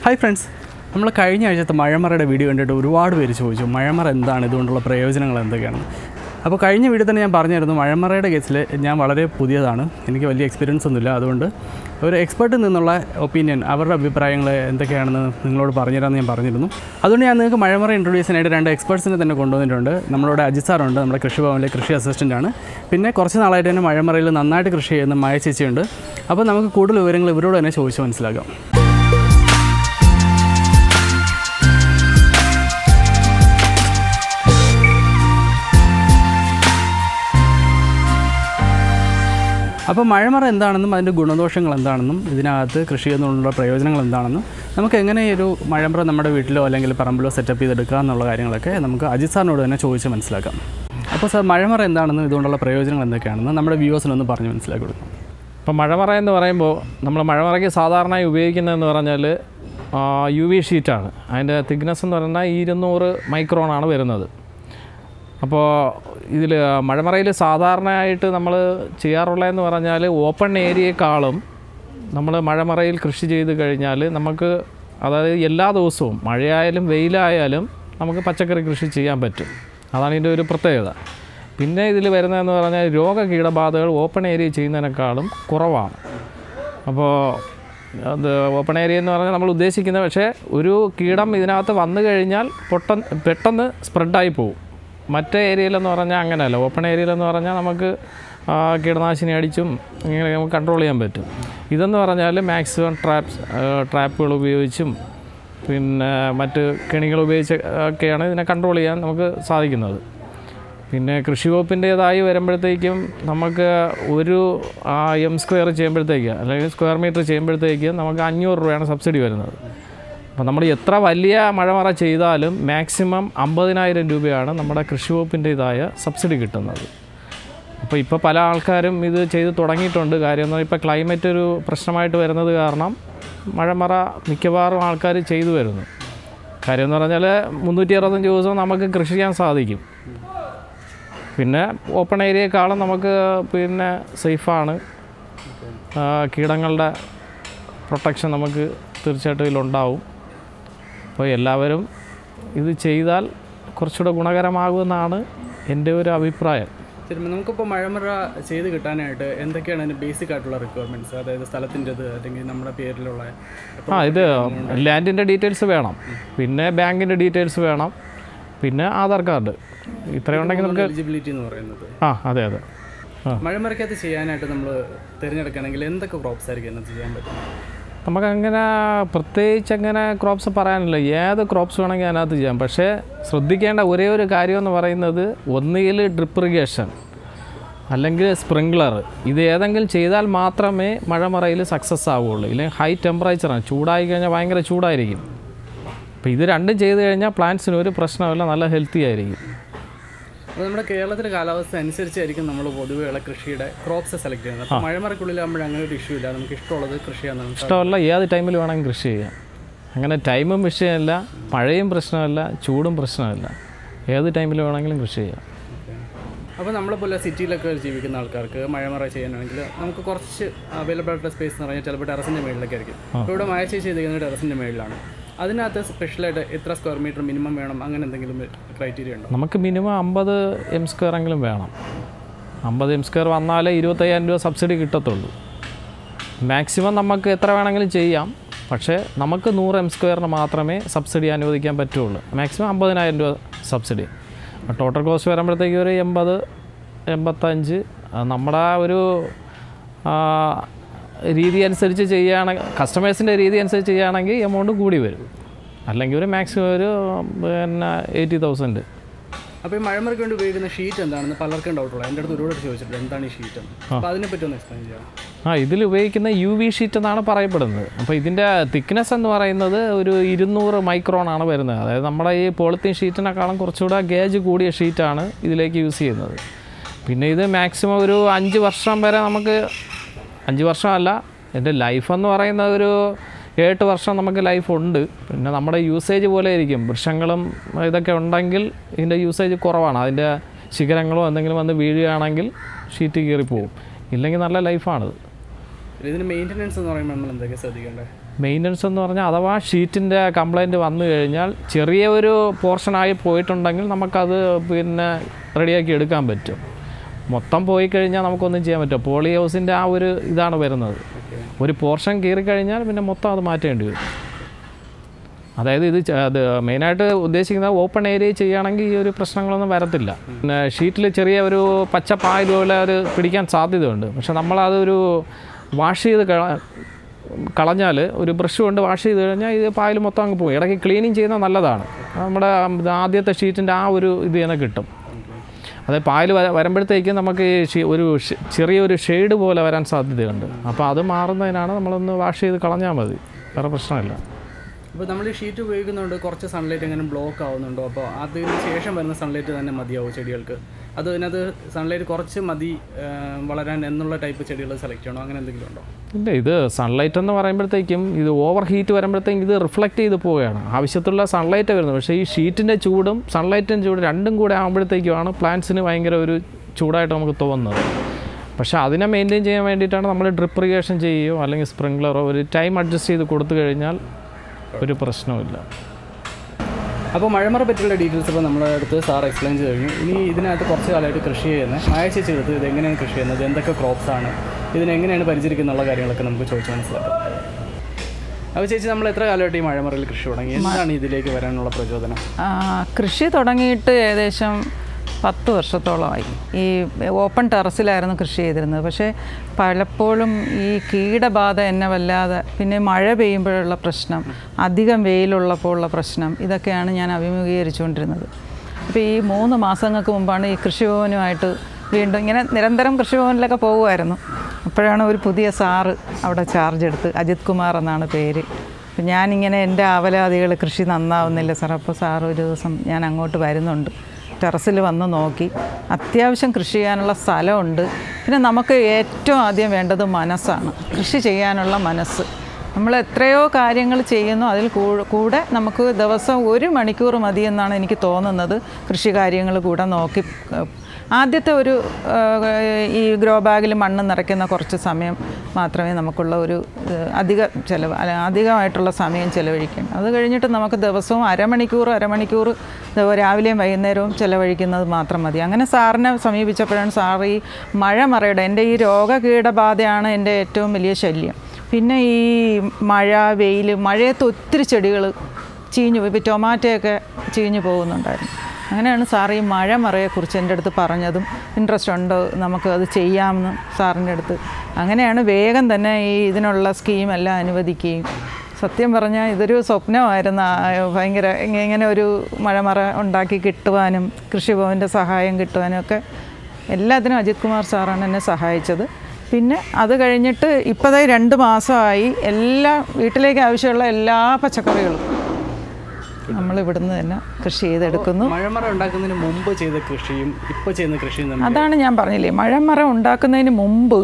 Hi friends നമ്മൾ കഴിഞ്ഞ ആഴ്ചത്തെ മഴമറയുടെ വീഡിയോ കണ്ടിട്ട് ഒരുപാട് പേര് ചോദിച്ചു മഴമറ എന്താണ് ഇതുകൊണ്ടുള്ള പ്രയോജനങ്ങൾ എന്തൊക്കെയാണ് അപ്പോൾ കഴിഞ്ഞ വീഡിയോ തന്നെ ഞാൻ പറഞ്ഞിരുന്നു മഴമറയുടെ കേസിൽ ഞാൻ വളരെ പുതിയതാണ് എനിക്ക് വലിയ എക്സ്പീരിയൻസ് ഒന്നുമില്ല അതുകൊണ്ട് ഒരു എക്സ്പെർട്ടിൽ നിന്നുള്ള ഒപ്പീനിയൻ അവരുടെ അഭിപ്രായങ്ങൾ എന്തൊക്കെയാണെന്ന് നിങ്ങളോട് പറഞ്ഞുതരാമെന്ന് ഞാൻ പറഞ്ഞിരുന്നു അതുകൊണ്ട് ഞാൻ നിങ്ങൾക്ക് മഴമറ ഇൻട്രൊഡ്യൂസ് ചെയ്യാനായിട്ട് രണ്ട് എക്സ്പേർട്സിനെ തന്നെ കൊണ്ടുവന്നിട്ടുണ്ട് നമ്മളോട് അജിത് സാറുണ്ട് നമ്മുടെ കൃഷിഭവനിലെ കൃഷി അസിസ്റ്റൻ്റാണ് പിന്നെ കുറച്ച് നാളായിട്ട് തന്നെ മഴമറയിൽ നന്നായിട്ട് കൃഷി ചെയ്യുന്ന മായ ചേച്ചിയുണ്ട് അപ്പോൾ നമുക്ക് കൂടുതൽ വിവരങ്ങൾ ഇവരോട് തന്നെ ചോദിച്ച് മനസ്സിലാക്കാം അപ്പോൾ മഴമറ എന്താണെന്നും അതിൻ്റെ ഗുണദോഷങ്ങൾ എന്താണെന്നും ഇതിനകത്ത് കൃഷി എന്നുള്ള പ്രയോജനങ്ങൾ എന്താണെന്നും നമുക്ക് എങ്ങനെ ഈ ഒരു മഴമറ നമ്മുടെ വീട്ടിലോ അല്ലെങ്കിൽ പറമ്പിലോ സെറ്റപ്പ് ചെയ്തെടുക്കുക എന്നുള്ള കാര്യങ്ങളൊക്കെ നമുക്ക് അജിത് സാറിനോട് തന്നെ ചോദിച്ച് മനസ്സിലാക്കാം അപ്പോൾ സാർ മഴമറ എന്താണെന്നും ഇതുകൊണ്ടുള്ള പ്രയോജനങ്ങൾ എന്തൊക്കെയാണെന്ന് നമ്മുടെ വ്യൂവേഴ്സിനൊന്ന് പറഞ്ഞ് മനസ്സിലാക്കി കൊടുക്കും ഇപ്പം മഴമറ എന്ന് പറയുമ്പോൾ നമ്മൾ മഴമറയ്ക്ക് സാധാരണയായി ഉപയോഗിക്കുന്നതെന്ന് പറഞ്ഞാൽ യു വി ഷീറ്റാണ് അതിൻ്റെ തിക്നെസ് എന്ന് പറഞ്ഞാൽ ഇരുന്നൂറ് മൈക്രോണാണ് വരുന്നത് അപ്പോൾ ഇതിൽ മഴമറയിൽ സാധാരണയായിട്ട് നമ്മൾ ചെയ്യാറുള്ളതെന്ന് പറഞ്ഞാൽ ഓപ്പൺ ഏരിയയെക്കാളും നമ്മൾ മഴമറയിൽ കൃഷി ചെയ്ത് കഴിഞ്ഞാൽ നമുക്ക് അതായത് എല്ലാ ദിവസവും മഴയായാലും വെയിലായാലും നമുക്ക് പച്ചക്കറി കൃഷി ചെയ്യാൻ പറ്റും അതാണ് ഇതിൻ്റെ ഒരു പ്രത്യേകത പിന്നെ ഇതിൽ വരുന്നതെന്ന് പറഞ്ഞാൽ രോഗ കീടബാധകൾ ഓപ്പൺ ഏരിയ ചെയ്യുന്നതിനേക്കാളും കുറവാണ് അപ്പോൾ അത് ഓപ്പൺ ഏരിയ എന്ന് പറഞ്ഞാൽ നമ്മൾ ഉദ്ദേശിക്കുന്നത് പക്ഷേ ഒരു കീടം ഇതിനകത്ത് വന്നു കഴിഞ്ഞാൽ പൊട്ടൻ പെട്ടെന്ന് സ്പ്രെഡായി പോകും മറ്റേ ഏരിയയിലെന്ന് പറഞ്ഞാൽ അങ്ങനെയല്ല ഓപ്പൺ ഏരിയയിലെന്ന് പറഞ്ഞാൽ നമുക്ക് ആ, കീടനാശിനി അടിച്ചും ഇങ്ങനെ നമുക്ക് കൺട്രോൾ ചെയ്യാൻ പറ്റും ഇതെന്ന് പറഞ്ഞാൽ മാക്സിമം ട്രാപ്സ് ട്രാപ്പുകൾ ഉപയോഗിച്ചും പിന്നെ മറ്റ് കെണികൾ ഉപയോഗിച്ച് ഒക്കെയാണ് ഇതിനെ കൺട്രോൾ ചെയ്യാൻ നമുക്ക് സാധിക്കുന്നത് പിന്നെ കൃഷി വകുപ്പിൻ്റേതായി വരുമ്പോഴത്തേക്കും നമുക്ക് ഒരു എം സ്ക്വയർ ചെയ്യുമ്പോഴത്തേക്ക് അല്ലെങ്കിൽ സ്ക്വയർ മീറ്റർ ചെയ്യുമ്പോഴത്തേക്ക് നമുക്ക് അഞ്ഞൂറ് രൂപയാണ് സബ്സിഡി വരുന്നത് അപ്പോൾ നമ്മൾ എത്ര വലിയ മഴമറ ചെയ്താലും മാക്സിമം അമ്പതിനായിരം രൂപയാണ് നമ്മുടെ കൃഷി വകുപ്പിൻ്റേതായ സബ്സിഡി കിട്ടുന്നത് അപ്പോൾ ഇപ്പോൾ പല ആൾക്കാരും ഇത് ചെയ്ത് തുടങ്ങിയിട്ടുണ്ട് കാര്യം എന്ന് പറഞ്ഞാൽ ഇപ്പോൾ ക്ലൈമറ്റ് ഒരു പ്രശ്നമായിട്ട് വരുന്നത് കാരണം മഴമറ മിക്കവാറും ആൾക്കാർ ചെയ്തു വരുന്നു കാര്യം എന്ന് പറഞ്ഞാൽ മുന്നൂറ്റി അറുപത്തഞ്ച് ദിവസവും നമുക്ക് കൃഷി ചെയ്യാൻ സാധിക്കും പിന്നെ ഓപ്പൺ ഏരിയയെക്കാളും നമുക്ക് പിന്നെ സേഫാണ് ആ, കീടങ്ങളുടെ പ്രൊട്ടക്ഷൻ നമുക്ക് തീർച്ചയായിട്ടും ഇതിലുണ്ടാവും അപ്പോൾ എല്ലാവരും ഇത് ചെയ്താൽ കുറച്ചുകൂടെ ഗുണകരമാകുമെന്നാണ് എൻ്റെ ഒരു അഭിപ്രായം ശരി നമുക്കിപ്പോൾ മഴമറ ചെയ്ത് കിട്ടാനായിട്ട് എന്തൊക്കെയാണ് അതിന് ബേസിക് ആയിട്ടുള്ള റിക്വയർമെൻറ്റ്സ് അതായത് സ്ഥലത്തിൻ്റെത് അല്ലെങ്കിൽ നമ്മുടെ പേരിലുള്ള ആ ഇത് ലാൻഡിൻ്റെ ഡീറ്റെയിൽസ് വേണം പിന്നെ ബാങ്കിൻ്റെ ഡീറ്റെയിൽസ് വേണം പിന്നെ ആധാർ കാർഡ് ഇത്രയും ഉണ്ടെങ്കിൽ നമുക്ക് എലിജിബിലിറ്റി എന്ന് പറയുന്നത് ആ അതെ അതെ ആ മഴമറയ്ക്കകത്ത് ചെയ്യാനായിട്ട് നമ്മൾ തിരഞ്ഞെടുക്കുകയാണെങ്കിൽ എന്തൊക്കെ ക്രോപ്സ് ആയിരിക്കും അതിനകത്ത് ചെയ്യാൻ പറ്റും നമുക്കങ്ങനെ പ്രത്യേകിച്ച് അങ്ങനെ ക്രോപ്സ് പറയാനില്ല ഏത് ക്രോപ്സ് വേണമെങ്കിൽ അതിനകത്ത് ചെയ്യാം പക്ഷേ ശ്രദ്ധിക്കേണ്ട ഒരേ ഒരു കാര്യം എന്ന് പറയുന്നത് ഒന്നുകിൽ ഡ്രിപ്പ് ഇറിഗേഷൻ അല്ലെങ്കിൽ സ്പ്രിങ്ക്ലർ ഇത് ഏതെങ്കിലും ചെയ്താൽ മാത്രമേ മഴമറയിൽ സക്സസ് ആവുകയുള്ളൂ ഇല്ലെങ്കിൽ ഹൈ ടെമ്പറേച്ചറാണ് ചൂടായി കഴിഞ്ഞാൽ ഭയങ്കര ചൂടായിരിക്കും അപ്പോൾ ഇത് രണ്ടും ചെയ്ത് കഴിഞ്ഞാൽ പ്ലാന്റ്സിന് ഒരു പ്രശ്നമില്ല നല്ല ഹെൽത്തി ആയിരിക്കും അപ്പോൾ നമ്മുടെ കേരളത്തിലെ കാലാവസ്ഥ അനുസരിച്ചായിരിക്കും നമ്മൾ പൊതുവെയുള്ള കൃഷിയുടെ ക്രോപ്സ് സെലക്ട് ചെയ്യുന്നത് അപ്പോൾ മഴമറക്കുള്ളിലാകുമ്പോൾ അങ്ങനെ ഒരു ഇഷ്യൂ ഇല്ല നമുക്ക് ഇഷ്ടമുള്ളത് കൃഷി ചെയ്യാനാണ് ഇഷ്ടമല്ല ഏത് ടൈമിൽ വേണമെങ്കിൽ കൃഷി ചെയ്യാം അങ്ങനെ ടൈമും വിഷയമല്ല മഴയും പ്രശ്നമല്ല ചൂടും പ്രശ്നമല്ല ഏത് ടൈമിൽ വേണമെങ്കിലും കൃഷി ചെയ്യാം അപ്പോൾ നമ്മളെപ്പോലെ സിറ്റിയിലൊക്കെ ജീവിക്കുന്ന ആൾക്കാർക്ക് മഴമറ ചെയ്യാനാണെങ്കിൽ നമുക്ക് കുറച്ച് അവൈലബിൾ ആയിട്ടുള്ള സ്പേസ് എന്ന് പറഞ്ഞാൽ ചിലപ്പോൾ ടെറസിൻ്റെ മുകളിലൊക്കെ ആയിരിക്കും ഇപ്പോൾ ഇവിടെ മഴ ചെയ്തിരിക്കുന്നത് ടെറസിൻ്റെ മുകളിലാണ് അതിനകത്ത് സ്പെഷ്യലായിട്ട് എത്ര സ്ക്വയർ മീറ്റർ മിനിമം വേണം അങ്ങനെ എന്തെങ്കിലും ക്രൈറ്റീരിയ ഉണ്ടോ നമുക്ക് മിനിമം അമ്പത് എം സ്ക്വയർ എങ്കിലും വേണം അമ്പത് എം സ്ക്വയർ വന്നാലേ ഇരുപത്തയ്യായിരം രൂപ സബ്സിഡി കിട്ടത്തുള്ളൂ മാക്സിമം നമുക്ക് എത്ര വേണമെങ്കിലും ചെയ്യാം പക്ഷേ നമുക്ക് നൂറ് എം സ്ക്വയറിന് മാത്രമേ സബ്സിഡി അനുവദിക്കാൻ പറ്റുള്ളൂ മാക്സിമം അമ്പതിനായിരം രൂപ സബ്സിഡി ടോട്ടൽ കോസ്റ്റ് വരുമ്പോഴത്തേക്ക് ഒരു എൺപത് എൺപത്തഞ്ച് അത് നമ്മുടെ ആ ഒരു ആ, രീതി അനുസരിച്ച് ചെയ്യുകയാണെങ്കിൽ കസ്റ്റമേഴ്സിൻ്റെ രീതി അനുസരിച്ച് ചെയ്യുകയാണെങ്കിൽ എമൗണ്ട് കൂടി വരും അല്ലെങ്കിൽ ഒരു മാക്സിമം ഒരു പിന്നെ എയ്റ്റി തൗസൻഡ് അപ്പോൾ ഈ മഴമറയ്ക്ക് വേണ്ടി ഉപയോഗിക്കുന്ന ഷീറ്റ് എന്താണെന്ന് പലർക്കും ഡൗട്ടുള്ള എൻ്റെ അടുത്ത് ഒരുപാട് ചോദിച്ചിട്ടുണ്ട് എന്താണ് ഈ ഷീറ്റ് അപ്പോൾ അതിനെപ്പറ്റി ഒന്ന് എക്സ്പ്ലെയിൻ ചെയ്യാം ആ ഇതിൽ ഉപയോഗിക്കുന്ന യു വി ഷീറ്റ് എന്നാണ് പറയപ്പെടുന്നത് അപ്പോൾ ഇതിൻ്റെ തിക്നെസ് എന്ന് പറയുന്നത് ഒരു ഇരുന്നൂറ് മൈക്രോൺ ആണ് വരുന്നത് അതായത് നമ്മുടെ ഈ പോളിത്തീൻ ഷീറ്റിനേക്കാളും കുറച്ചുകൂടെ ഗേജ് കൂടിയ ഷീറ്റാണ് ഇതിലേക്ക് യൂസ് ചെയ്യുന്നത് പിന്നെ ഇത് മാക്സിമം ഒരു അഞ്ച് വർഷം വരെ നമുക്ക് അഞ്ച് വർഷമല്ല എൻ്റെ ലൈഫ് എന്ന് പറയുന്നത് ഒരു എട്ട് വർഷം നമുക്ക് ലൈഫ് ഉണ്ട് പിന്നെ നമ്മുടെ യൂസേജ് പോലെ ഇരിക്കും വൃക്ഷങ്ങളും ഇതൊക്കെ ഉണ്ടെങ്കിൽ ഇതിൻ്റെ യൂസേജ് കുറവാണ് അതിൻ്റെ ശിഖരങ്ങളോ എന്തെങ്കിലും വന്ന് വീഴുകയാണെങ്കിൽ ഷീറ്റ് കീറിപ്പോവും ഇല്ലെങ്കിൽ നല്ല ലൈഫാണിത് ഇതിന് മെയിൻ്റനൻസ് എന്ന് പറയുമ്പോൾ നമ്മൾ എന്തൊക്കെ ശ്രദ്ധിക്കേണ്ടത് മെയിൻ്റനൻസ് എന്ന് പറഞ്ഞാൽ അഥവാ ഷീറ്റിൻ്റെ കംപ്ലൈൻറ്റ് വന്നു കഴിഞ്ഞാൽ ചെറിയ ഒരു പോർഷനായി പോയിട്ടുണ്ടെങ്കിൽ നമുക്കത് പിന്നെ റെഡിയാക്കി എടുക്കാൻ പറ്റും മൊത്തം പോയി കഴിഞ്ഞാൽ നമുക്കൊന്നും ചെയ്യാൻ പറ്റും പോളി ഹൗസിൻ്റെ ആ ഒരു ഇതാണ് വരുന്നത് ഒരു പോർഷൻ കീറിക്കഴിഞ്ഞാൽ പിന്നെ മൊത്തം അത് മാറ്റേണ്ടി വരും അതായത് ഇത് ച- അത് മെയിനായിട്ട് ഉദ്ദേശിക്കുന്നത് ഓപ്പൺ ഏരിയ ചെയ്യുകയാണെങ്കിൽ ഈ ഒരു പ്രശ്നങ്ങളൊന്നും വരത്തില്ല പിന്നെ ഷീറ്റിൽ ചെറിയ ഒരു പച്ച പായൽ പോലെ ഒരു പിടിക്കാൻ സാധ്യതയുണ്ട് പക്ഷെ നമ്മളതൊരു വാഷ് ചെയ്ത് കള- കളഞ്ഞാൽ ഒരു ബ്രഷ് കൊണ്ട് വാഷ് ചെയ്ത് കഴിഞ്ഞാൽ ഇത് പായൽ മൊത്തം അങ്ങ് പോകും ഇടയ്ക്ക് ക്ലീനിങ് ചെയ്യുന്നത് നല്ലതാണ് നമ്മുടെ ആദ്യത്തെ ഷീറ്റിൻ്റെ ആ ഒരു ഇത് തന്നെ കിട്ടും അതായത് പായൽ വര വരുമ്പോഴത്തേക്കും നമുക്ക് ഈ ഷി- ഒരു ഷെ- ചെറിയൊരു ഷെയ്ഡ് പോലെ വരാൻ സാധ്യതയുണ്ട് അപ്പോൾ അത് മാറുന്നതിനാണ് നമ്മളൊന്ന് വാഷ് ചെയ്ത് കളഞ്ഞാൽ മതി വേറെ പ്രശ്നമില്ല അപ്പോൾ നമ്മൾ ഈ ഷീറ്റ് ഉപയോഗിക്കുന്നുണ്ട് കുറച്ച് സൺലൈറ്റ് എങ്ങനെ ബ്ലോക്ക് ആവുന്നുണ്ടോ അപ്പോൾ അതിന് ശേഷം വരുന്ന സൺലൈറ്റ് തന്നെ മതിയാവും ചെടികൾക്ക് അത് ഇതിനകത്ത് സൺലൈറ്റ് കുറച്ച് മതി ആ, വളരാൻ എന്നുള്ള ടൈപ്പ് ചെടികൾ സെലക്ട് ചെയ്യണോ അങ്ങനെ എന്തെങ്കിലും ഉണ്ടോ ഇല്ല ഇത് സൺലൈറ്റ് എന്ന് പറയുമ്പോഴത്തേക്കും ഇത് ഓവർ ഹീറ്റ് വരുമ്പോഴത്തേക്കും ഇത് റിഫ്ലക്റ്റ് ചെയ്ത് പോവുകയാണ് ആവശ്യത്തിലുള്ള സൺലൈറ്റ് വരുന്നത് പക്ഷേ ഈ ഷീറ്റിൻ്റെ ചൂടും സൺലൈറ്റിൻ്റെ ചൂടും രണ്ടും കൂടെ ആകുമ്പോഴത്തേക്കുമാണ് പ്ലാന്റ്സിന് ഭയങ്കര ഒരു ചൂടായിട്ട് നമുക്ക് തോന്നുന്നത് പക്ഷേ അതിനെ മെയിൻറ്റെയിൻ ചെയ്യാൻ വേണ്ടിയിട്ടാണ് നമ്മൾ ഡ്രിപ്പ് ഇറിഗേഷൻ ചെയ്യുകയോ അല്ലെങ്കിൽ സ്പ്രിംഗ്ലറോ ഒരു ടൈം അഡ്ജസ്റ്റ് ചെയ്ത് കൊടുത്തു കഴിഞ്ഞാൽ ഒരു പ്രശ്നവുമില്ല അപ്പോൾ മഴമറ പറ്റിയുള്ള ഡീറ്റെയിൽസ് ഇപ്പോൾ നമ്മളെ അടുത്ത് സാർ എക്സ്പ്ലെയിൻ ചെയ്ത് കഴിഞ്ഞു ഇനി ഇതിനകത്ത് കുറച്ച് കാലമായിട്ട് കൃഷി ചെയ്യുന്നത് മായ ചേച്ചി എടുത്ത് ഇത് എങ്ങനെയാണ് കൃഷി ചെയ്യുന്നത് എന്തൊക്കെ ക്രോപ്സ് ആണ് ഇതിനെങ്ങനെയാണ് പരിചരിക്കുന്നുള്ള കാര്യങ്ങളൊക്കെ നമുക്ക് ചോദിച്ച് മനസ്സിലാക്കാം അപ്പോൾ ചേച്ചി നമ്മൾ എത്ര കാലമായിട്ട് ഈ മഴമറയിൽ കൃഷി തുടങ്ങി എന്താണ് ഇതിലേക്ക് വരാനുള്ള പ്രചോദനം ആ, കൃഷി തുടങ്ങിയിട്ട് ഏകദേശം പത്ത് വർഷത്തോളമായി ഈ ഓപ്പൺ ടെറസിലായിരുന്നു കൃഷി ചെയ്തിരുന്നത് പക്ഷേ പലപ്പോഴും ഈ കീടബാധ എന്നെ വല്ലാതെ പിന്നെ മഴ പെയ്യുമ്പോഴുള്ള പ്രശ്നം അധികം വെയിലുള്ളപ്പോൾ ഉള്ള പ്രശ്നം ഇതൊക്കെയാണ് ഞാൻ അഭിമുഖീകരിച്ചുകൊണ്ടിരുന്നത് അപ്പോൾ ഈ മൂന്ന് മാസങ്ങൾക്ക് മുമ്പാണ് ഈ കൃഷിഭവനുമായിട്ട് വീണ്ടും ഇങ്ങനെ നിരന്തരം കൃഷിഭവനിലൊക്കെ പോകുമായിരുന്നു അപ്പോഴാണ് ഒരു പുതിയ സാറ് അവിടെ ചാർജ് എടുത്ത് അജിത് കുമാർ എന്നാണ് പേര് അപ്പം ഞാനിങ്ങനെ എൻ്റെ ആവലാതികൾ കൃഷി നന്നാവുന്നില്ല സാർ അപ്പോൾ സാർ ഒരു ദിവസം ഞാൻ അങ്ങോട്ട് വരുന്നുണ്ട് ടെറസിൽ വന്ന് നോക്കി അത്യാവശ്യം കൃഷി ചെയ്യാനുള്ള സ്ഥലമുണ്ട് പിന്നെ നമുക്ക് ഏറ്റവും ആദ്യം വേണ്ടത് മനസ്സാണ് കൃഷി ചെയ്യാനുള്ള മനസ്സ് നമ്മൾ എത്രയോ കാര്യങ്ങൾ ചെയ്യുന്നു അതിൽ കൂ- കൂടെ നമുക്ക് ദിവസം ഒരു മണിക്കൂർ മതി എന്നാണ് എനിക്ക് തോന്നുന്നത് കൃഷി കാര്യങ്ങൾ കൂടെ നോക്കി ഏഹ്, ആദ്യത്തെ ഒരു ഏഹ്, ഈ ഗ്രോ ബാഗിൽ മണ്ണ് നിറയ്ക്കുന്ന കുറച്ച് സമയം മാത്രമേ നമുക്കുള്ള ഒരു ഏഹ്, അധിക ചിലവ് അല്ല അധികമായിട്ടുള്ള സമയം ചിലവഴിക്കണം അത് കഴിഞ്ഞിട്ട് നമുക്ക് ദിവസവും അരമണിക്കൂർ അരമണിക്കൂർ ദിവ- രാവിലെയും വൈകുന്നേരവും ചിലവഴിക്കുന്നത് മാത്രം മതി അങ്ങനെ സാറിനെ സമീപിച്ചപ്പോഴാണ് സാർ ഈ മഴ മറയുടെ എൻ്റെ ഈ രോഗകീടബാധയാണ് എൻ്റെ ഏറ്റവും വലിയ ശല്യം പിന്നെ ഈ മഴ വെയിൽ മഴയത്ത് ഒത്തിരി ചെടികൾ ചീഞ്ഞു പോയി ഇപ്പോൾ ടൊമാറ്റോയൊക്കെ ചീഞ്ഞു പോകുന്നുണ്ടായിരുന്നു അങ്ങനെയാണ് സാർ ഈ മഴ മറയെക്കുറിച്ച് എൻ്റെ അടുത്ത് പറഞ്ഞതും ഇൻട്രസ്റ്റ് ഉണ്ടോ നമുക്ക് അത് ചെയ്യാമെന്ന് സാറിൻ്റെ അടുത്ത് അങ്ങനെയാണ് വേഗം തന്നെ ഈ ഇതിനുള്ള സ്കീം എല്ലാം അനുവദിക്കുകയും സത്യം പറഞ്ഞാൽ ഇതൊരു സ്വപ്നമായിരുന്നു ആ, ഭയങ്കര ഇങ്ങ- ഇങ്ങനെ ഒരു മഴമറ ഉണ്ടാക്കി കിട്ടുവാനും കൃഷിഭവൻ്റെ സഹായം കിട്ടുവാനും ഒക്കെ എല്ലാത്തിനും അജിത് കുമാർ സാറാണ് എന്നെ സഹായിച്ചത് പിന്നെ അത് കഴിഞ്ഞിട്ട് ഇപ്പോഴേ രണ്ട് മാസമായി എല്ലാ വീട്ടിലേക്ക് ആവശ്യമുള്ള എല്ലാ പച്ചക്കറികളും നമ്മൾ ഇവിടുന്ന് തന്നെ കൃഷി ചെയ്തെടുക്കുന്നു മഴമറ ഉണ്ടാക്കുന്നതിന് മുമ്പ് ചെയ്ത കൃഷിയും ഇപ്പോൾ ചെയ്യുന്ന കൃഷിയും തമ്മിൽ അതാണ് ഞാൻ പറഞ്ഞില്ലേ മഴമറ ഉണ്ടാക്കുന്നതിന് മുമ്പ്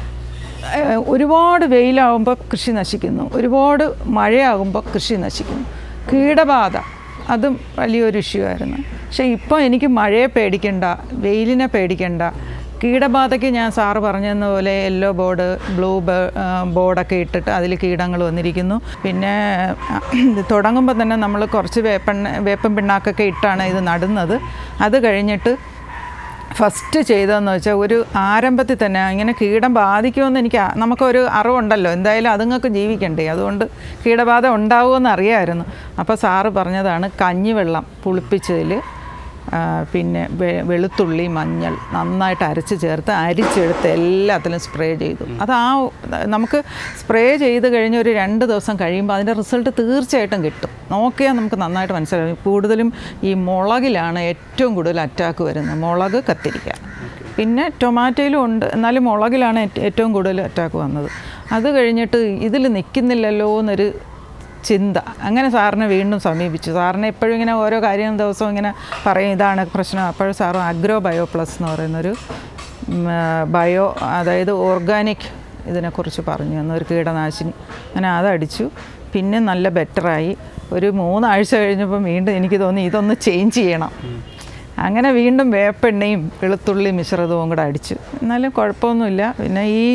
ഏഹ്, ഒരുപാട് വെയിലാകുമ്പോൾ കൃഷി നശിക്കുന്നു ഒരുപാട് മഴയാകുമ്പോൾ കൃഷി നശിക്കുന്നു കീടബാധ അതും വലിയൊരു ഇഷ്യൂ ആയിരുന്നു പക്ഷേ ഇപ്പോൾ എനിക്ക് മഴയെ പേടിക്കണ്ട വെയിലിനെ പേടിക്കണ്ട കീടബാധയ്ക്ക് ഞാൻ സാറ് പറഞ്ഞതെന്ന പോലെ യെല്ലോ ബോർഡ് ബ്ലൂ ബോർഡൊക്കെ ഇട്ടിട്ട് അതിൽ കീടങ്ങൾ വന്നിരിക്കുന്നു പിന്നെ ഇത് തുടങ്ങുമ്പോൾ തന്നെ നമ്മൾ കുറച്ച് വേപ്പെണ്ണ വേപ്പൻ പിണ്ണാക്കൊക്കെ ഇട്ടാണ് ഇത് നടുന്നത് അത് കഴിഞ്ഞിട്ട് ഫസ്റ്റ് ചെയ്തതെന്ന് വെച്ചാൽ ഒരു ആരംഭത്തിൽ തന്നെ ഇങ്ങനെ കീടം ബാധിക്കുമെന്ന് എനിക്ക് ആ- നമുക്കൊരു അറിവുണ്ടല്ലോ എന്തായാലും അതുങ്ങൾക്ക് ജീവിക്കണ്ടേ അതുകൊണ്ട് കീടബാധ ഉണ്ടാവുമെന്ന് അറിയാമായിരുന്നു അപ്പോൾ സാറ് പറഞ്ഞതാണ് കഞ്ഞിവെള്ളം പുളിപ്പിച്ചതിൽ ആ, പിന്നെ വെ- വെളുത്തുള്ളി മഞ്ഞൾ നന്നായിട്ട് അരച്ച് ചേർത്ത് അരിച്ചെടുത്ത് എല്ലാത്തിലും സ്പ്രേ ചെയ്തു അത് ആ നമുക്ക് സ്പ്രേ ചെയ്ത് കഴിഞ്ഞ് ഒരു രണ്ട് ദിവസം കഴിയുമ്പോൾ അതിൻ്റെ റിസൾട്ട് തീർച്ചയായിട്ടും കിട്ടും നോക്കിയാൽ നമുക്ക് നന്നായിട്ട് മനസ്സിലാവും കൂടുതലും ഈ മുളകിലാണ് ഏറ്റവും കൂടുതൽ അറ്റാക്ക് വരുന്നത് മുളക് കത്തിരിക്ക പിന്നെ ടൊമാറ്റോയിലും ഉണ്ട് എന്നാലും മുളകിലാണ് ഏറ്റ- ഏറ്റവും കൂടുതൽ അറ്റാക്ക് വന്നത് അത് കഴിഞ്ഞിട്ട് ഇതിൽ നിൽക്കുന്നില്ലല്ലോ എന്നൊരു ചിന്ത അങ്ങനെ സാറിനെ വീണ്ടും സമീപിച്ചു സാറിനെ എപ്പോഴും ഇങ്ങനെ ഓരോ കാര്യം ദിവസവും ഇങ്ങനെ പറയും ഇതാണ് പ്രശ്നം അപ്പോൾ സാറ് അഗ്രോ ബയോ പ്ലസ് എന്ന് പറയുന്നൊരു ഉം, ആ, ബയോ അതായത് ഓർഗാനിക് ഇതിനെക്കുറിച്ച് പറഞ്ഞു തന്നു ഒരു കീടനാശിനി അങ്ങനെ അതടിച്ചു പിന്നെ നല്ല ബെറ്ററായി ഒരു മൂന്നാഴ്ച കഴിഞ്ഞപ്പോൾ വീണ്ടും എനിക്ക് തോന്നി ഇതൊന്ന് ചേഞ്ച് ചെയ്യണം അങ്ങനെ വീണ്ടും വേപ്പെണ്ണയും വെളുത്തുള്ളി മിശ്രിതവും കൂടെ അടിച്ചു എന്നാലും കുഴപ്പമൊന്നുമില്ല പിന്നെ ഈ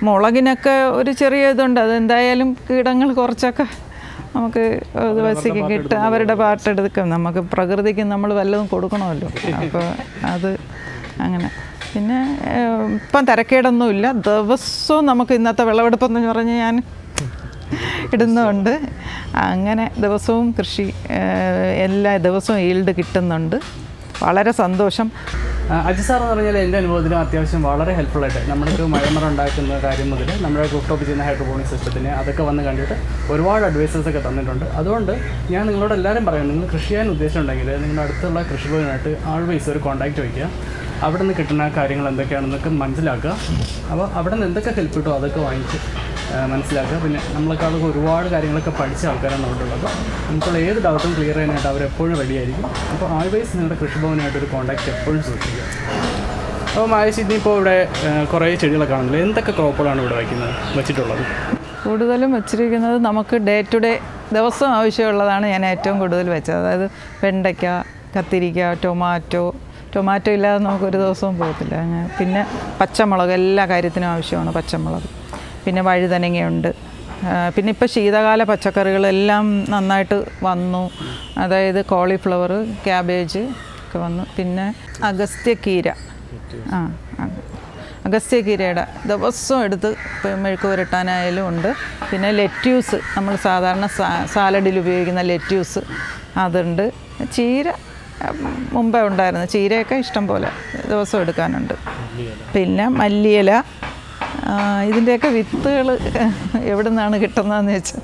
മുളകിനൊക്കെ ഒരു ചെറിയ ഇതുണ്ട് അതെന്തായാലും കീടങ്ങൾ കുറച്ചൊക്കെ നമുക്ക് ദിവസത്തേക്ക് കിട്ടും അവരുടെ പാട്ടെടുക്കും നമുക്ക് പ്രകൃതിക്ക് നമ്മൾ വല്ലതും കൊടുക്കണമല്ലോ അപ്പോൾ അത് അങ്ങനെ പിന്നെ ഏഹ്, ഇപ്പം തിരക്കേടൊന്നുമില്ല ദിവസവും നമുക്ക് ഇന്നത്തെ വിളവെടുപ്പെന്ന് പറഞ്ഞ് ഞാൻ ഇടുന്നുണ്ട് അങ്ങനെ ദിവസവും കൃഷി ഏഹ്, എല്ലാ ദിവസവും ഈൽഡ് കിട്ടുന്നുണ്ട് വളരെ സന്തോഷം ആ, അജി സാർ എന്ന് പറഞ്ഞാൽ എൻ്റെ അനുഭവത്തിലും അത്യാവശ്യം വളരെ ഹെൽപ്ഫുൾ ആയിട്ട് നമ്മൾക്ക് മഴമറ ഉണ്ടാക്കുന്ന കാര്യം മുതൽ നമ്മുടെ കുട്ടോപ്പ് ചെയ്യുന്ന ഹൈഡ്രോപോണിക് സിസ്റ്റത്തിന് അതൊക്കെ വന്ന് കണ്ടിട്ട് ഒരുപാട് അഡ്വൈസസ് ഒക്കെ തന്നിട്ടുണ്ട് അതുകൊണ്ട് ഞാൻ നിങ്ങളോട് എല്ലാവരും പറയും നിങ്ങൾ കൃഷി ചെയ്യാൻ ഉദ്ദേശമുണ്ടെങ്കിൽ നിങ്ങളുടെ അടുത്തുള്ള കൃഷിഭവനായിട്ട് ആൾവേസ് ഒരു കോൺടാക്റ്റ് വയ്ക്കുക അവിടെ നിന്ന് കിട്ടുന്ന കാര്യങ്ങൾ എന്തൊക്കെയാണെന്നൊക്കെ മനസ്സിലാക്കുക അപ്പോൾ അവിടെ നിന്ന് എന്തൊക്കെ ഹെൽപ്പ് കിട്ടുമോ അതൊക്കെ വാങ്ങിച്ച് ആ, മനസ്സിലാക്കുക പിന്നെ നമ്മളെക്കാളൊക്കെ ഒരുപാട് കാര്യങ്ങളൊക്കെ പഠിച്ച ആൾക്കാരാണ് അവിടെ ഉള്ളത് നമുക്കുള്ള ഏത് ഡൗട്ടും ക്ലിയർ ചെയ്യാനായിട്ട് അവരെപ്പോഴും റെഡി ആയിരിക്കും അപ്പോൾ ആൾവേസ് നിങ്ങളുടെ കൃഷിഭവനായിട്ട് ഒരു കോൺടാക്റ്റ് എപ്പോഴും സൂക്ഷിക്കുക അപ്പോൾ മായേശ് ഇനിയിപ്പോൾ ഇവിടെ ആ, കുറേ ചെടികളൊക്കെ കാണുന്നില്ല എന്തൊക്കെ ക്രോപ്പുകളാണ് ഇവിടെ വയ്ക്കുന്നത് വെച്ചിട്ടുള്ളത് കൂടുതലും വെച്ചിരിക്കുന്നത് നമുക്ക് ഡേ ടു ഡേ ദിവസം ആവശ്യമുള്ളതാണ് ഞാൻ ഏറ്റവും കൂടുതൽ വെച്ചത് അതായത് വെണ്ടയ്ക്ക കത്തിരിക്ക ടൊമാറ്റോ ടൊമാറ്റോ ഇല്ലാതെ നമുക്ക് ഒരു ദിവസവും പോകത്തില്ല അങ്ങനെ പിന്നെ പച്ചമുളക് എല്ലാ കാര്യത്തിനും ആവശ്യമാണ് പച്ചമുളക് പിന്നെ വഴുതനങ്ങയുണ്ട് ആ, പിന്നെ ഇപ്പോൾ ശീതകാല പച്ചക്കറികളെല്ലാം നന്നായിട്ട് വന്നു അതായത് കോളിഫ്ലവർ ക്യാബേജ് ഒക്കെ വന്നു പിന്നെ അഗസ്ത്യക്കീര ആ ആ. അഗസ്ത്യക്കീരയുടെ ദിവസവും എടുത്ത് ഇപ്പം മെഴുക്ക് പുരട്ടാനായാലും ഉണ്ട് പിന്നെ ലെറ്റ്യൂസ് നമ്മൾ സാധാരണ സാ- സാലഡിൽ ഉപയോഗിക്കുന്ന ലെറ്റ്യൂസ് അതുണ്ട് ചീര ഉം, മുമ്പേ ഉണ്ടായിരുന്നു ചീരയൊക്കെ ഇഷ്ടം പോലെ ദിവസം എടുക്കാനുണ്ട് പിന്നെ മല്ലിയില ആ, ഇതിൻ്റെയൊക്കെ വിത്തുകൾ എവിടെ നിന്നാണ് കിട്ടുന്നതെന്ന് വെച്ചാൽ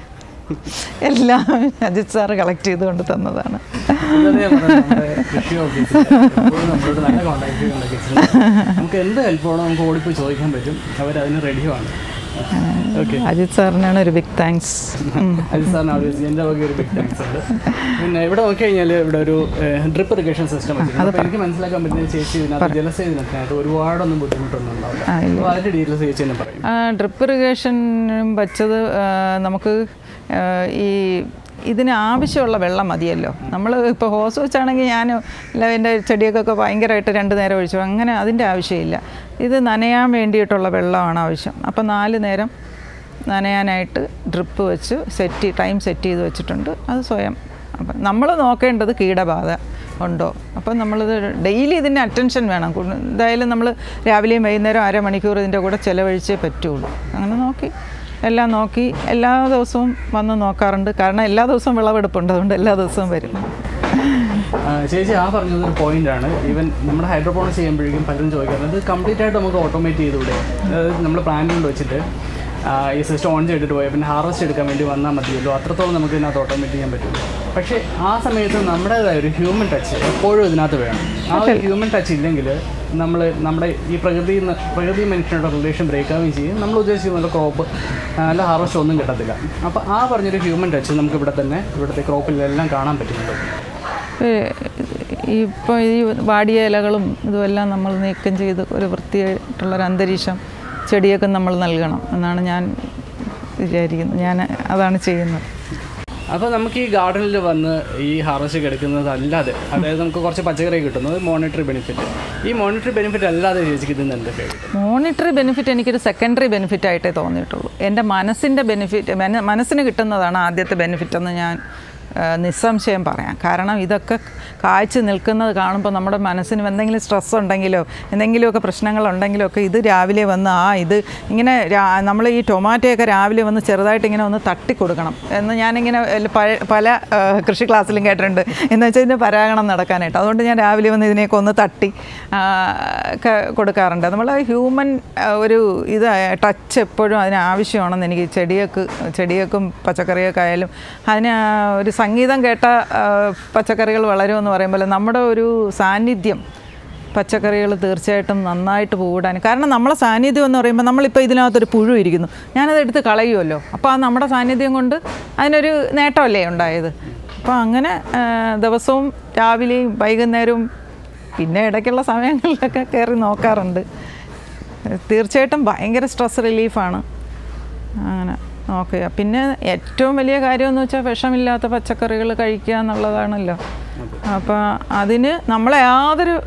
എല്ലാം അജിത് സാറ് കളക്ട് ചെയ്തുകൊണ്ട് തന്നതാണ് ഇതേ പറഞ്ഞത് നമ്മുടെ കൃഷി ഓഫീസിൽ എപ്പോഴും നമ്മളോട് നല്ല കോൺടാക്റ്റ് ഉണ്ടാക്കി നമുക്ക് എന്ത് ഹെൽപ്പ് വേണോ നമുക്ക് ഓടിപ്പോയി ചോദിക്കാൻ പറ്റും അവരതിന് റെഡിയുമാണ് ഓക്കെ അജിത് സാറിനാണ് ഒരു ബിഗ് താങ്ക്സ് അത് സാറിന് ആവശ്യം എൻ്റെ വക ഒരു ബിഗ് താങ്ക്സ് ഉണ്ട് പിന്നെ ഇവിടെ നോക്കി കഴിഞ്ഞാൽ ഇവിടെ ഒരു ഡ്രിപ്പ് ഇറിഗേഷൻ സിസ്റ്റം വെച്ചിട്ടുണ്ട് അപ്പോൾ എനിക്ക് മനസ്സിലാക്കാൻ പറ്റുന്ന ചേച്ചി ഇതിനകത്ത് ജലസേചനത്തിനകത്ത് ഒരുപാടൊന്നും ബുദ്ധിമുട്ടൊന്നും ഉണ്ടാവില്ല അപ്പോൾ അതിൻ്റെ ഡീറ്റെയിൽസ് ചേച്ചി തന്നെ പറയും ഡ്രിപ്പ് ഇറിഗേഷനും വച്ചത് ആ, നമുക്ക് ആ, ഈ ഇതിന് ആവശ്യമുള്ള വെള്ളം മതിയല്ലോ നമ്മൾ ഇപ്പോൾ ഹോസ് വെച്ചാണെങ്കിൽ ഞാൻ എല്ലാം എൻ്റെ ചെടിയൊക്കെ ഭയങ്കരമായിട്ട് രണ്ട് നേരം ഒഴിച്ചു അങ്ങനെ അതിൻ്റെ ആവശ്യമില്ല ഇത് നനയാൻ വേണ്ടിയിട്ടുള്ള വെള്ളമാണ് ആവശ്യം അപ്പോൾ നാല് നേരം നനയാനായിട്ട് ഡ്രിപ്പ് വെച്ച് സെറ്റ് ടൈം സെറ്റ് ചെയ്ത് വെച്ചിട്ടുണ്ട് അത് സ്വയം അപ്പം നമ്മൾ നോക്കേണ്ടത് കീടബാധ ഉണ്ടോ അപ്പം നമ്മളിത് ഡെയിലി ഇതിൻ്റെ അറ്റൻഷൻ വേണം കു- എന്തായാലും നമ്മൾ രാവിലെയും വൈകുന്നേരം അരമണിക്കൂർ ഇതിൻ്റെ കൂടെ ചിലവഴിച്ചേ പറ്റുള്ളൂ അങ്ങനെ നോക്കി എല്ലാം നോക്കി എല്ലാ ദിവസവും വന്ന് നോക്കാറുണ്ട് കാരണം എല്ലാ ദിവസവും വിളവെടുപ്പുണ്ട് അതുകൊണ്ട് എല്ലാ ദിവസവും വരും ആ, ചേച്ചി ആ പറഞ്ഞത് ഒരു പോയിന്റ് ആണ് ഈവൻ നമ്മുടെ ഹൈഡ്രോപോണിക്സ് ചെയ്യുമ്പോഴേക്കും പലരും ചോദിക്കാറുണ്ട് ഇത് കംപ്ലീറ്റ് ആയിട്ട് നമുക്ക് ഓട്ടോമേറ്റ് ചെയ്തുകൂടെ അതായത് നമ്മൾ പ്ലാനിൽ വെച്ചിട്ട് ആ, ഈ സിസ്റ്റം ഓൺ ചെയ്തിട്ട് പോയാൽ പിന്നെ ഹാർവസ്റ്റ് എടുക്കാൻ വേണ്ടി വന്നാൽ മതിയല്ലോ അത്രത്തോളം നമുക്ക് ഇതിനകത്ത് ഓട്ടോമേറ്റ് ചെയ്യാൻ പറ്റും പക്ഷേ ആ സമയത്ത് നമ്മുടേതായ ഒരു ഹ്യൂമൻ ടച്ച് എപ്പോഴും ഇതിനകത്ത് വേണം ആ ഒരു ഹ്യൂമൻ ടച്ച് ഇല്ലെങ്കിൽ നമ്മൾ നമ്മുടെ ഈ പ്രകൃതി പ്രകൃതി മനുഷ്യരുടെ റിലേഷൻ ബ്രേക്ക് ആവുകയും ചെയ്യും നമ്മൾ ഉദ്ദേശിക്കുന്ന നല്ല ക്രോപ്പ് നല്ല ഹാർവസ്റ്റ് ഒന്നും കിട്ടത്തില്ല അപ്പോൾ ആ പറഞ്ഞൊരു ഹ്യൂമൻ ടച്ച് നമുക്ക് ഇവിടെ തന്നെ ഇവിടുത്തെ ക്രോപ്പിലെല്ലാം കാണാൻ പറ്റുന്നുണ്ട് ഇപ്പോൾ ഈ വാടിയ ഇലകളും ഇതുമെല്ലാം നമ്മൾ നീക്കം ചെയ്ത് ഒരു വൃത്തിയായിട്ടുള്ളൊരു അന്തരീക്ഷം ചെടിയൊക്കെ നമ്മൾ നൽകണം എന്നാണ് ഞാൻ വിചാരിക്കുന്നത് ഞാൻ അതാണ് ചെയ്യുന്നത് അപ്പോൾ നമുക്ക് ഈ ഗാർഡനിൽ വന്ന് ഈ ഹാർവസ്റ്റ് എടുക്കുന്നത് അല്ലാതെ അതായത് നമുക്ക് കുറച്ച് പച്ചക്കറി കിട്ടുന്നത് മോണിറ്ററി ബെനിഫിറ്റ് ഈ മോണിറ്ററി ബെനിഫിറ്റ് അല്ലാതെ ചേച്ചിക്ക് ഇതിന് എന്തൊക്കെ കിട്ടും മോണിറ്ററി ബെനിഫിറ്റ് എനിക്കൊരു സെക്കൻഡറി ബെനിഫിറ്റ് ആയിട്ടേ തോന്നിയിട്ടുള്ളൂ എൻ്റെ മനസ്സിൻ്റെ ബെനിഫിറ്റ് മനസ്സിന് കിട്ടുന്നതാണ് ആദ്യത്തെ ബെനിഫിറ്റ് എന്ന് ഞാൻ ആ, നിസ്സംശയം പറയാം കാരണം ഇതൊക്കെ കാഴ്ച നിൽക്കുന്നത് കാണുമ്പോൾ നമ്മുടെ മനസ്സിന് എന്തെങ്കിലും സ്ട്രെസ് ഉണ്ടെങ്കിലോ എന്തെങ്കിലുമൊക്കെ പ്രശ്നങ്ങളുണ്ടെങ്കിലോ ഒക്കെ ഇത് രാവിലെ വന്ന് ആ ഇത് ഇങ്ങനെ നമ്മൾ ഈ ടൊമാറ്റോയൊക്കെ രാവിലെ വന്ന് ചെറുതായിട്ട് ഇങ്ങനെ ഒന്ന് തട്ടിക്കൊടുക്കണം എന്ന് ഞാനിങ്ങനെ എല്ല- പഴ- പല ആ, കൃഷി ക്ലാസ്സിലും കേട്ടിട്ടുണ്ട് എന്ന് വെച്ചാൽ ഇതിൻ്റെ പരാഗണം നടക്കാനായിട്ട് അതുകൊണ്ട് ഞാൻ രാവിലെ വന്ന് ഇതിനെയൊക്കെ ഒന്ന് തട്ടി ആ, ഒക്കെ കൊടുക്കാറുണ്ട് നമ്മൾ ഹ്യൂമൻ ആ, ഒരു ഇത് ടച്ച് എപ്പോഴും അതിന് ആവശ്യമാണെന്ന് എനിക്ക് ചെടിയൊക്കെ ചെടിയൊക്കും പച്ചക്കറിയൊക്കെ ആയാലും അതിന് ആ ഒരു സംഗീതം കേട്ട ആ, പച്ചക്കറികൾ വളരുമെന്ന് പറയുമ്പോൾ നമ്മുടെ ഒരു സാന്നിധ്യം പച്ചക്കറികൾ തീർച്ചയായിട്ടും നന്നായിട്ട് പൂവിടാൻ കാരണം നമ്മളെ സാന്നിധ്യം എന്ന് പറയുമ്പോൾ നമ്മളിപ്പോൾ ഇതിനകത്തൊരു പുഴു ഇരിക്കുന്നു ഞാനത് എടുത്ത് കളയുമല്ലോ അപ്പോൾ ആ നമ്മുടെ സാന്നിധ്യം കൊണ്ട് അതിനൊരു നേട്ടമല്ലേ ഉണ്ടായത് അപ്പോൾ അങ്ങനെ ആ, ദിവസവും രാവിലെയും വൈകുന്നേരവും പിന്നെ ഇടയ്ക്കുള്ള സമയങ്ങളിലൊക്കെ കയറി നോക്കാറുണ്ട് തീർച്ചയായിട്ടും ഭയങ്കര സ്ട്രെസ് റിലീഫാണ് അങ്ങനെ നോക്കുക പിന്നെ ഏറ്റവും വലിയ കാര്യമെന്ന് വെച്ചാൽ വിഷമില്ലാത്ത പച്ചക്കറികൾ കഴിക്കുക എന്നുള്ളതാണല്ലോ അപ്പോൾ അതിന് നമ്മളെ യാതൊരു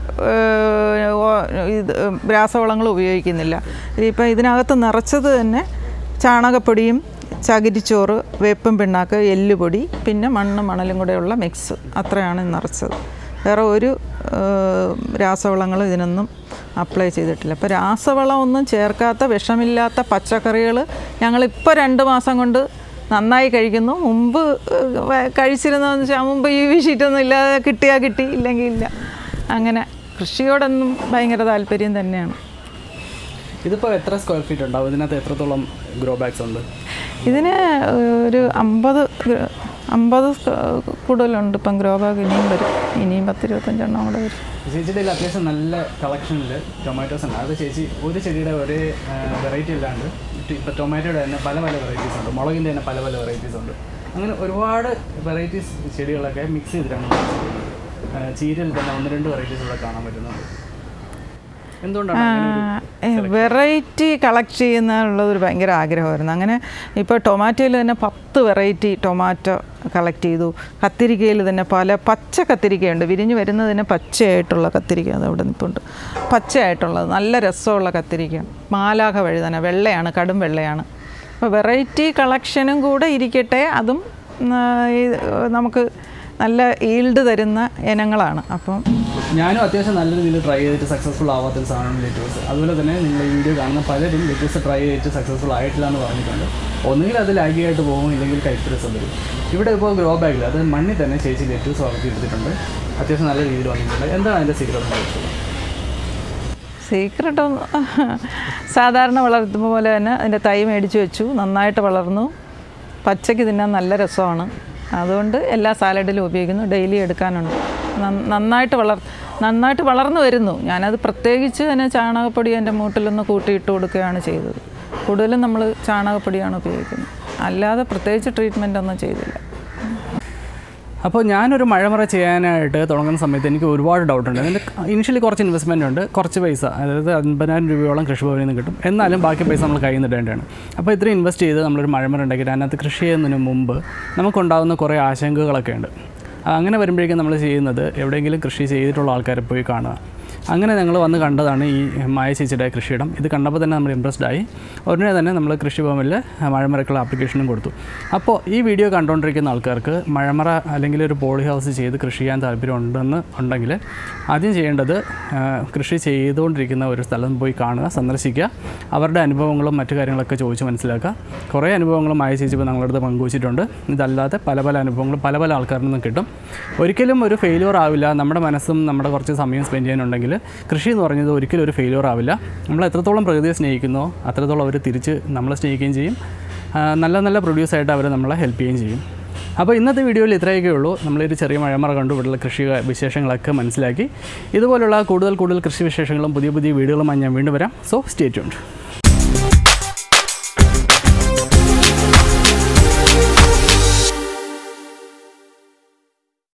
ഏഹ്, ഓ- ഇത് രാസവളങ്ങൾ ഉപയോഗിക്കുന്നില്ല ഇപ്പം ഇതിനകത്ത് നിറച്ചത് തന്നെ ചാണകപ്പൊടിയും ചകിരിച്ചോറ് വേപ്പും പിണ്ണാക്ക് എല്ലുപൊടി പിന്നെ മണ്ണ് മണലും കൂടെയുള്ള മിക്സ് അത്രയാണ് നിറച്ചത് വേറെ ഒരു ഏഹ്, രാസവളങ്ങളും ഇതിനൊന്നും അപ്ലൈ ചെയ്തിട്ടില്ല അപ്പോൾ രാസവളം ഒന്നും ചേർക്കാത്ത വിഷമില്ലാത്ത പച്ചക്കറികൾ ഞങ്ങളിപ്പോൾ രണ്ട് മാസം കൊണ്ട് നന്നായി കഴിക്കുന്നു മുമ്പ് ഏഹ്, വ- കഴിച്ചിരുന്നതെന്ന് വെച്ചാൽ മുമ്പ് ഈ വി ഷീറ്റൊന്നും ഇല്ലാതെ കിട്ടിയാൽ കിട്ടി ഇല്ലെങ്കിൽ ഇല്ല അങ്ങനെ കൃഷിയോടൊന്നും ഭയങ്കര താല്പര്യം തന്നെയാണ് ഇതിപ്പോൾ എത്ര സ്ക്വയർ ഫീറ്റ് ഉണ്ടാവും ഇതിനകത്ത് എത്രത്തോളം ഗ്രോ ബാഗ്സ് ഉണ്ട് ഇതിന് ഒരു അമ്പത് ഗ്ര- അമ്പത് കൂടുതലുണ്ട് ഇപ്പം ഗ്രോ ബാഗ് ഇനിയും വരും ഇനിയും പത്ത് ഇരുപത്തഞ്ചെണ്ണം കൂടെ വരും ചേച്ചിയുടെ കയ്യിൽ അത്യാവശ്യം നല്ല കളക്ഷനിൽ ടൊമാറ്റോസ് ഉണ്ട് അത് ചേച്ചി ഒരു ചെടിയുടെ ഒരേ വെറൈറ്റി അല്ലാണ്ട് ഇപ്പോൾ ടൊമാറ്റോയുടെ തന്നെ പല പല വെറൈറ്റീസ് ഉണ്ട് മുളകിൻ്റെ തന്നെ പല പല വെറൈറ്റീസ് ഉണ്ട് അങ്ങനെ ഒരുപാട് വെറൈറ്റീസ് ചെടികളൊക്കെ മിക്സ് ചെയ്തിട്ടാണ് ആ, ചീരയിൽ തന്നെ ഒന്ന് രണ്ട് വെറൈറ്റീസ് ഇവിടെ കാണാൻ പറ്റുന്നുണ്ട് എന്തുകൊണ്ടാണ് അങ്ങനെ ഒരു വെറൈറ്റി കളക്ട് ചെയ്യുന്നുള്ള ഒരു ഭയങ്കര ആഗ്രഹമായിരുന്നു അങ്ങനെ ഇപ്പോൾ ടൊമാറ്റോയിൽ തന്നെ പത്ത് വെറൈറ്റി ടൊമാറ്റോ കളക്ട് ചെയ്തു കത്തിരിക്കയിൽ തന്നെ പല പച്ച കത്തിരിക്കയുണ്ട് വിരിഞ്ഞ് വരുന്നതിന് പച്ചയായിട്ടുള്ള കത്തിരിക്ക അത് അവിടെ നിൽപ്പുണ്ട് പച്ചയായിട്ടുള്ളത് നല്ല രസമുള്ള കത്തിരിക്ക മാലാഖ വഴുതന വെള്ളയാണ് കടും വെള്ളയാണ് അപ്പോൾ വെറൈറ്റി കളക്ഷനും കൂടെ ഇരിക്കട്ടെ അതും ആ, ഈ, നമുക്ക് നല്ല ഈൽഡ് തരുന്ന ഇനങ്ങളാണ് അപ്പം ഞാനും അത്യാവശ്യം നല്ല രീതിയിൽ ട്രൈ ചെയ്തിട്ട് സക്സസ്ഫുൾ ആവാത്തൊരു സാധനമാണ് ലെറ്റൂസ് അതുപോലെ തന്നെ നിങ്ങൾ ഈ വീഡിയോ കാണുന്ന പലരും ലെറ്റൂസ് ട്രൈ ചെയ്തിട്ട് സക്സസ്ഫുൾ ആയിട്ടില്ല എന്ന് പറഞ്ഞിട്ടുണ്ട് ഒന്നുകിൽ അത് ലാഗിയായിട്ട് പോകും ഇല്ലെങ്കിൽ കൈപ്പരസം വരും ഇവിടെ ഇപ്പോൾ ഗ്രോ ബാഗിൽ അത് മണ്ണിൽ തന്നെ ചേച്ചി ലെറ്റൂസ് വളർത്തി എടുത്തിട്ടുണ്ട് അത്യാവശ്യം നല്ല രീതിയിൽ വന്നിട്ടുണ്ട് എന്താണ് അതിൻ്റെ സീക്രട്ട് ചോദിച്ചത് സീക്രട്ട് സാധാരണ വളർത്തുമ്പോൾ പോലെ തന്നെ അതിൻ്റെ തൈ മേടിച്ച് വെച്ചു നന്നായിട്ട് വളർന്നു പച്ചയ്ക്ക് തിന്നാൻ നല്ല രസമാണ് അതുകൊണ്ട് എല്ലാ സാലഡിലും ഉപയോഗിക്കുന്നു ഡെയിലി എടുക്കാനുണ്ട് നന്ന- നന്നായിട്ട് വളർ നന്നായിട്ട് വളർന്നു വരുന്നു ഞാനത് പ്രത്യേകിച്ച് തന്നെ ചാണകപ്പൊടി എൻ്റെ മൂട്ടിലൊന്ന് കൂട്ടിയിട്ട് കൊടുക്കുകയാണ് ചെയ്തത് കൂടുതലും നമ്മൾ ചാണകപ്പൊടിയാണ് ഉപയോഗിക്കുന്നത് അല്ലാതെ പ്രത്യേകിച്ച് ട്രീറ്റ്മെൻ്റ് ഒന്നും ചെയ്തില്ല അപ്പോൾ ഞാനൊരു മഴമറ ചെയ്യാനായിട്ട് തുടങ്ങുന്ന സമയത്ത് എനിക്ക് ഒരുപാട് ഡൗട്ട് ഉണ്ട് അതിൻ്റെ ഇനിഷ്യലി കുറച്ച് ഇൻവെസ്റ്റ്മെൻ്റ് ഉണ്ട് കുറച്ച് പൈസ അതായത് അൻപതിനായിരം രൂപയോളം കൃഷിഭവനിൽ നിന്ന് കിട്ടും എന്നാലും ബാക്കി പൈസ നമ്മൾ കയ്യിൽ നിന്ന് ഇടേണ്ടതാണ് അപ്പോൾ ഇത്രയും ഇൻവെസ്റ്റ് ചെയ്ത് നമ്മളൊരു മഴമറ ഉണ്ടാക്കിയിട്ട് അതിനകത്ത് കൃഷി ചെയ്യുന്നതിന് മുമ്പ് നമുക്കുണ്ടാകുന്ന കുറേ ആശങ്കകളൊക്കെ ഉണ്ട് അങ്ങനെ വരുമ്പോഴേക്കും നമ്മൾ ചെയ്യുന്നത് എവിടെയെങ്കിലും കൃഷി ചെയ്തിട്ടുള്ള ആൾക്കാരെ പോയി കാണുക അങ്ങനെ ഞങ്ങൾ വന്ന് കണ്ടതാണ് ഈ മായ ചേച്ചിയുടെ കൃഷിയിടം ഇത് കണ്ടപ്പോൾ തന്നെ നമ്മൾ ഇമ്പ്രസ്ഡ് ആയി ഉടനെ തന്നെ നമ്മൾ കൃഷിഭവനിൽ മഴമറക്കുള്ള ആപ്ലിക്കേഷനും കൊടുത്തു അപ്പോൾ ഈ വീഡിയോ കണ്ടുകൊണ്ടിരിക്കുന്ന ആൾക്കാർക്ക് മഴമറ അല്ലെങ്കിൽ ഒരു പോളി ഹൗസ് ചെയ്ത് കൃഷി ചെയ്യാൻ താല്പര്യം ഉണ്ടെന്ന് ഉണ്ടെങ്കിൽ ആദ്യം ചെയ്യേണ്ടത് ആ, കൃഷി ചെയ്തുകൊണ്ടിരിക്കുന്ന ഒരു സ്ഥലം പോയി കാണുക സന്ദർശിക്കുക അവരുടെ അനുഭവങ്ങളും മറ്റു കാര്യങ്ങളൊക്കെ ചോദിച്ച് മനസ്സിലാക്കുക കുറേ അനുഭവങ്ങളും മായ ചേച്ചി ഇപ്പോൾ ഞങ്ങളുടെ അടുത്ത് പങ്കുവച്ചിട്ടുണ്ട് ഇതല്ലാതെ പല പല അനുഭവങ്ങളും പല പല ആൾക്കാരിൽ നിന്നും കിട്ടും ഒരിക്കലും ഒരു ഫെയിലിയർ ആവില്ല നമ്മുടെ മനസ്സും നമ്മുടെ കുറച്ച് സമയം സ്പെൻഡ് ചെയ്യാനുണ്ടെങ്കിൽ കൃഷി എന്ന് പറഞ്ഞത് ഒരിക്കലും ഒരു ഫെയിലിയർ ആവില്ല നമ്മൾ എത്രത്തോളം പ്രകൃതിയെ സ്നേഹിക്കുന്നോ അത്രത്തോളം അവർ തിരിച്ച് നമ്മളെ സ്നേഹിക്കുകയും ചെയ്യും ആ, നല്ല നല്ല പ്രൊഡ്യൂസായിട്ട് അവർ നമ്മളെ ഹെൽപ്പ് ചെയ്യുകയും ചെയ്യും അപ്പോൾ ഇന്നത്തെ വീഡിയോയിൽ ഇത്രയൊക്കെ ഉള്ളൂ നമ്മളൊരു ചെറിയ മഴമറ കണ്ടു ഇവിടെയുള്ള കൃഷി വിശേഷങ്ങളൊക്കെ മനസ്സിലാക്കി ഇതുപോലുള്ള കൂടുതൽ കൂടുതൽ കൃഷി വിശേഷങ്ങളും പുതിയ പുതിയ വീഡിയോകളുമായി ഞാൻ വീണ്ടും വരാം സോ സ്റ്റേ ട്യൂൺഡ്